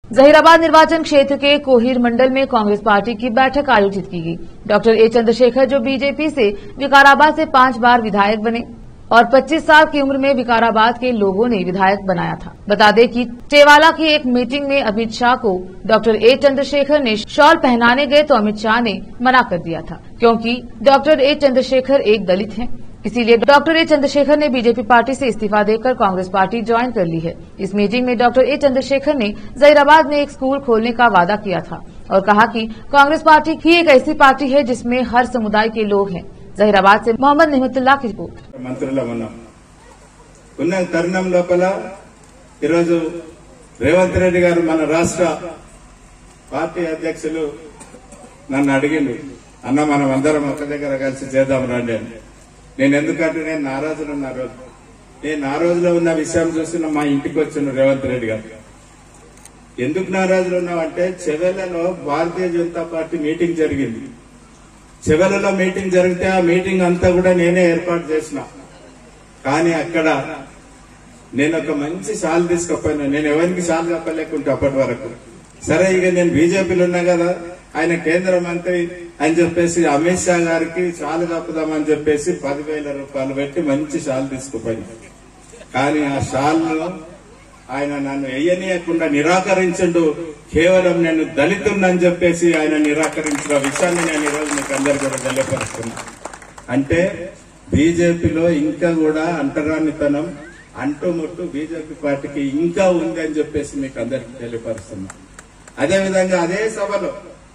जहीराबाद निर्वाचन क्षेत्र के कोहिर मंडल में कांग्रेस पार्टी की बैठक आयोजित की गई डॉक्टर ए चंद्रशेखर जो बीजेपी से विकाराबाद से पांच बार विधायक बने और 25 साल की उम्र में विकाराबाद के लोगों ने विधायक बनाया था बता दें कि टेवाला की एक मीटिंग में अमित शाह को डॉक्टर ए चंद्रशेखर ने शॉल पहनाने गए तो अमित शाह ने मना कर दिया था क्योंकि डॉक्टर ए चंद्रशेखर एक दलित हैं इसीलिए डॉक्टर ए चंद्रशेखर ने बीजेपी पार्टी से इस्तीफा देकर कांग्रेस पार्टी ज्वाइन कर ली है इस मीटिंग में डॉक्टर ए चंद्रशेखर ने जहीराबाद में एक स्कूल खोलने का वादा किया था और कहा कि कांग्रेस पार्टी ही एक ऐसी पार्टी है जिसमें हर समुदाय के लोग हैं जहीराबाद से मोहम्मद नहमतुल्लाह की रिपोर्ट మంత్రులం ఉన్నాం ఉన్న తరుణం లోపల ఈరోజు రేవంత్ రెడ్డి గారు మన రాష్ట్ర పార్టీ అధ్యక్షులు నన్ను అడిగిండు అన్న మనం అందరం ఒక దగ్గర కలిసి చేద్దాం రండి అని నేను ఎందుకంటే నేను నారాజులు ఉన్న రోజు నేను ఆ రోజులో ఉన్న విషయం చూసిన మా ఇంటికి వచ్చిన రేవంత్ రెడ్డి గారు ఎందుకు నారాజులు ఉన్నామంటే చెవెళ్లలో భారతీయ జనతా పార్టీ మీటింగ్ జరిగింది చివరిలో మీటింగ్ జరిగితే ఆ మీటింగ్ అంతా కూడా నేనే ఏర్పాటు చేసిన కానీ అక్కడ నేను ఒక మంచి షాల్ తీసుకపోయినా నేను ఎవరికి షాల్ చెప్పలేకుంటే అప్పటి వరకు సరే ఇక నేను బీజేపీలో ఉన్నా కదా ఆయన కేంద్ర మంత్రి అని చెప్పేసి అమిత్ షా గారికి షాల్ కప్పుదామని చెప్పేసి పదివేల రూపాయలు పెట్టి మంచి షాల్ తీసుకుపోయినా కానీ ఆ షాల్లో ఆయన నన్ను వెయ్యనీయకుండా నిరాకరించండు కేవలం నేను దళితున్నని చెప్పేసి ఆయన నిరాకరించిన విషయాన్ని నేను ఈరోజు మీకు అందరు కూడా తెలియపరుస్తున్నా అంటే బీజేపీలో ఇంకా కూడా అంటరానితనం అంటుముట్టు బీజేపీ పార్టీకి ఇంకా ఉంది అని చెప్పేసి మీకు అందరికి తెలియపరుస్తున్నా అదేవిధంగా అదే సభలో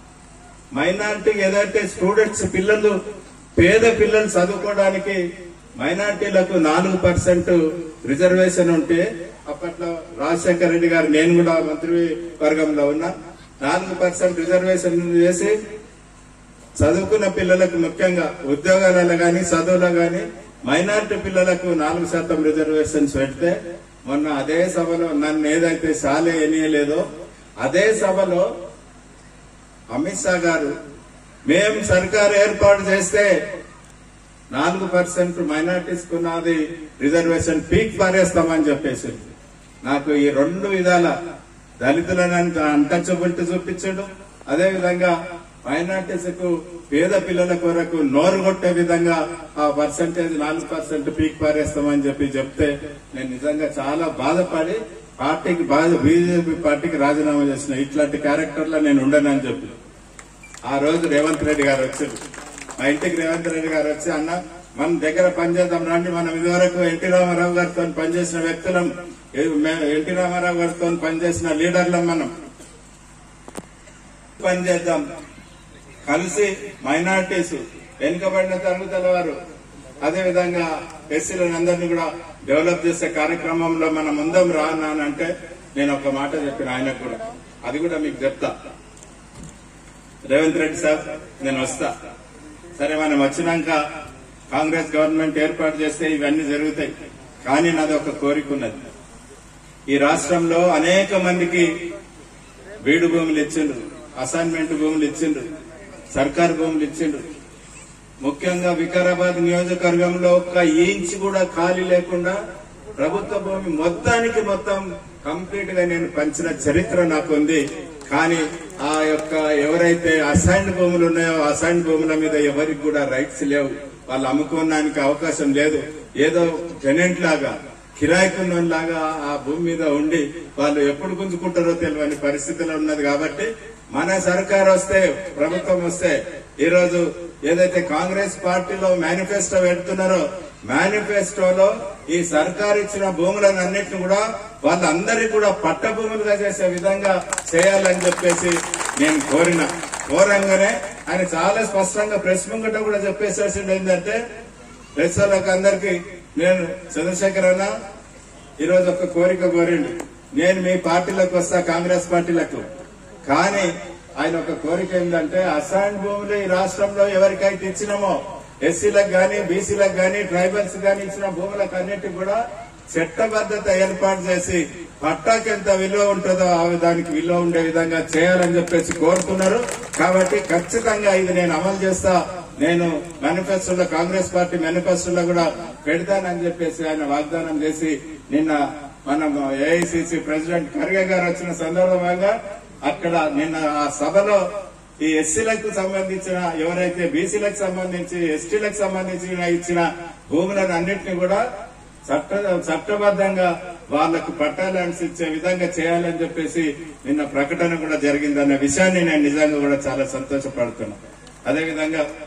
మైనార్టీ ఏదైతే స్టూడెంట్స్ పిల్లలు పేద పిల్లలు చదువుకోవడానికి మైనార్టీలకు నాలుగు పర్సెంట్ రిజర్వేషన్ ఉంటే అప్పట్లో రాజశేఖర రెడ్డి గారు నేను కూడా మంత్రి వర్గంలో ఉన్నా నాలుగు పర్సెంట్ రిజర్వేషన్ చేసి చదువుకున్న పిల్లలకు ముఖ్యంగా ఉద్యోగాలలో గాని చదువులో గాని మైనార్టీ పిల్లలకు నాలుగు శాతం రిజర్వేషన్స్ పెడితే మొన్న అదే సభలో నన్ను ఏదైతే సాలే ఎనియలేదో అదే సభలో అమిత్ షా గారు మేం సర్కారు ఏర్పాటు చేస్తే నాలుగు పర్సెంట్ మైనార్టీస్ కున్నది రిజర్వేషన్ పీక్ పారేస్తామని చెప్పేసి నాకు ఈ రెండు విధాల దళితులను అంటచబుల్ట్ చూపించాడు అదే విధంగా మైనార్టీస్ కు పేద పిల్లల కొరకు నోరు కొట్టే విధంగా ఆ పర్సంటేజ్ నాలుగు పర్సెంట్ పీక్ పారేస్తామని చెప్పి చెప్తే నేను నిజంగా చాలా బాధపడి పార్టీకి బాధ బీజేపీ పార్టీకి రాజీనామా చేసిన ఇట్లాంటి క్యారెక్టర్లో నేను ఉండనని చెప్పి ఆ రోజు రేవంత్ రెడ్డి గారు వచ్చారు మా ఇంటికి రేవంత్ రెడ్డి గారు వచ్చి అన్న మన దగ్గర పనిచేద్దాం రండి మనం ఇదివరకు ఎన్టీ రామారావు గారితో పనిచేసిన వ్యక్తులం ఏ- మే- ఎన్టీ రామారావు గారితో పనిచేసిన లీడర్లం మనం పనిచేద్దాం కలిసి మైనార్టీస్ వెనుకబడిన తరగతుల వారు అదే విధంగా ఎస్సీలను అందరినీ కూడా డెవలప్ చేసే కార్యక్రమంలో మనం ముందం రానంటే నేను ఒక మాట చెప్పిన ఆయనకు కూడా అది కూడా మీకు చెప్తా రేవంత్ రెడ్డి సార్ నేను వస్తా సరే మనం వచ్చినాక కాంగ్రెస్ గవర్నమెంట్ ఏర్పాటు చేస్తే ఇవన్నీ జరుగుతాయి కానీ నాది ఒక కోరిక ఉన్నది ఈ రాష్ట్రంలో అనేక మందికి బీడు భూములు ఇచ్చిండ్రు అసైన్మెంట్ భూములు ఇచ్చిండ్రు సర్కారు భూములు ఇచ్చిండ్రు ముఖ్యంగా వికారాబాద్ నియోజకవర్గంలో ఒక్క ఇంచ్ కూడా ఖాళీ లేకుండా ప్రభుత్వ భూమి మొత్తానికి మొత్తం కంప్లీట్ గా నేను పంచిన చరిత్ర నాకు ఉంది కానీ ఆ యొక్క ఎవరైతే అసైన్ భూములు ఉన్నాయో అసైన్ భూముల మీద ఎవరికి కూడా రైట్స్ లేవు వాళ్ళు అమ్ముకోవడానికి అవకాశం లేదు ఏదో టెనెంట్ లాగా కిరాయికున్న లాగా ఆ భూమి మీద ఉండి వాళ్ళు ఎప్పుడు గుంజుకుంటారో తెలియని పరిస్థితిలో ఉన్నది కాబట్టి మన సర్కార్ వస్తే ప్రభుత్వం వస్తే ఈ రోజు ఏదైతే కాంగ్రెస్ పార్టీలో మేనిఫెస్టో పెడుతున్నారో మేనిఫెస్టోలో ఈ సర్కార్ ఇచ్చిన భూములను అన్నిటిని కూడా వాళ్ళందరికీ కూడా పట్ట భూములుగా చేసే విధంగా చేయాలని చెప్పేసి నేను కోరిన కోరంగానే ఆయన చాలా స్పష్టంగా ప్రెస్ ముంగట కూడా చెప్పేసేసింది ఏంటంటే ప్రెస్ వాళ్ళకి అందరికి నేను చంద్రశేఖర్ అన్న ఈరోజు ఒక కోరిక కోరిండు నేను మీ పార్టీలకు వస్తా కాంగ్రెస్ పార్టీలకు కానీ ఆయన ఒక కోరిక ఏంటంటే అసైన్ భూములు ఈ రాష్ట్రంలో ఎవరికైతే ఇచ్చినామో ఎస్సీలకు గాని బీసీలకు గాని ట్రైబల్స్ గాని ఇచ్చిన భూములకు అన్నిటికి కూడా చట్టబద్ధత ఏర్పాటు చేసి పట్టాకి ఎంత విలువ ఉంటుందో ఆ దానికి విలువ ఉండే విధంగా చేయాలని చెప్పేసి కోరుతున్నారు కాబట్టి ఖచ్చితంగా ఇది నేను అమలు చేస్తా నేను మేనిఫెస్టోలో కాంగ్రెస్ పార్టీ మేనిఫెస్టోలో కూడా పెడతానని చెప్పేసి ఆయన వాగ్దానం చేసి నిన్న మనం ఏఐసిసి ప్రెసిడెంట్ ఖర్గే గారు వచ్చిన సందర్భంగా అక్కడ నిన్న ఆ సభలో ఈ ఎస్సీలకు సంబంధించిన ఎవరైతే బీసీలకు సంబంధించి ఎస్టీలకు సంబంధించిన ఇచ్చిన భూములను అన్నింటినీ కూడా చట్ట చట్టబద్ధంగా వాళ్లకు పట్టాలని ఇచ్చే విధంగా చేయాలని చెప్పేసి నిన్న ప్రకటన కూడా జరిగిందన్న విషయాన్ని నేను నిజంగా కూడా చాలా సంతోషపడుతున్నా అదేవిధంగా